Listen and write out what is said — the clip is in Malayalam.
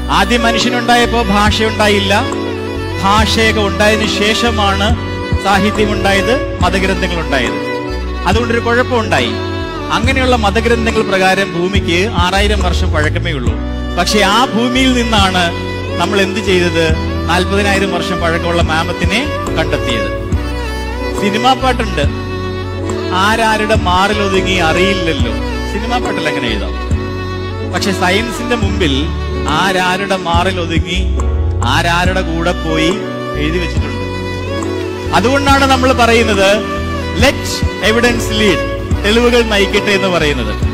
ആദ്യം മനുഷ്യനുണ്ടായപ്പോ ഭാഷ ഉണ്ടായില്ല ഭാഷയൊക്കെ ഉണ്ടായതിനു ശേഷമാണ് സാഹിത്യം ഉണ്ടായത് മതഗ്രന്ഥങ്ങൾ ഉണ്ടായത് അതുകൊണ്ടൊരു കുഴപ്പമുണ്ടായി അങ്ങനെയുള്ള മതഗ്രന്ഥങ്ങൾ പ്രകാരം ഭൂമിക്ക് ആറായിരം വർഷം പഴക്കമേ ഉള്ളൂ പക്ഷെ ആ ഭൂമിയിൽ നിന്നാണ് നമ്മൾ എന്ത് ചെയ്തത് നാൽപ്പതിനായിരം വർഷം പഴക്കമുള്ള മാമത്തിനെ കണ്ടെത്തിയത് സിനിമാ പാട്ടുണ്ട് ആരാരുടെ മാറിലൊതുങ്ങി അറിയില്ലല്ലോ സിനിമാ പാട്ടിൽ എങ്ങനെ എഴുതാം പക്ഷെ സയൻസിന്റെ മുമ്പിൽ ആരാരുടെ മാറിൽ ഒതുങ്ങി ആരാരുടെ കൂടെ പോയി എഴുതി വെച്ചിട്ടുണ്ട് അതുകൊണ്ടാണ് നമ്മൾ പറയുന്നത് ലെറ്റ് എവിഡൻസ് ലീഡ് തെളിവുകൾ നയിക്കട്ടെ എന്ന് പറയുന്നത്